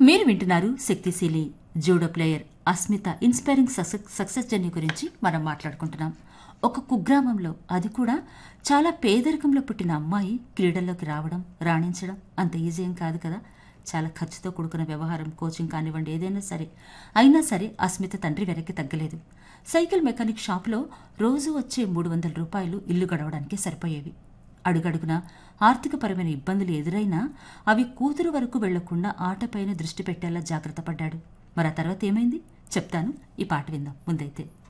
మీరు వింటున్నారు శక్తిశీలి judo player Asmita inspiring success success journey గురించి మనం మాట్లాడుకుంటున్నాం ఒక కుగ్రామంలో అది కూడా చాలా పేదరికంలో పుట్టిన అమ్మాయి క్రీడల్లోకి రావడం రాణించడం అంత ఈజీ ఏం కాదు కదా చాలా ఖర్చుతో కూడుకున్న వ్యవహారం కోచింగ్ కానివ్వండి ఏదైనా సరే అయినా సరే అస్మిత తండ్రి వెనక్కి తగ్గలేదు సైకిల్ మెకానిక్ షాప్లో రోజు వచ్చే మూడు వందల రూపాయలు ఇల్లు గడవడానికి సరిపోయేవి అడుగడుగున ఆర్థికపరమైన ఇబ్బందులు ఎదురైనా అవి కూతురు వరకు వెళ్లకుండా ఆటపైన దృష్టి పెట్టేలా జాగ్రత్త పడ్డాడు మరి ఆ తర్వాత ఏమైంది చెప్తాను ఈ పాట విందాం ముందైతే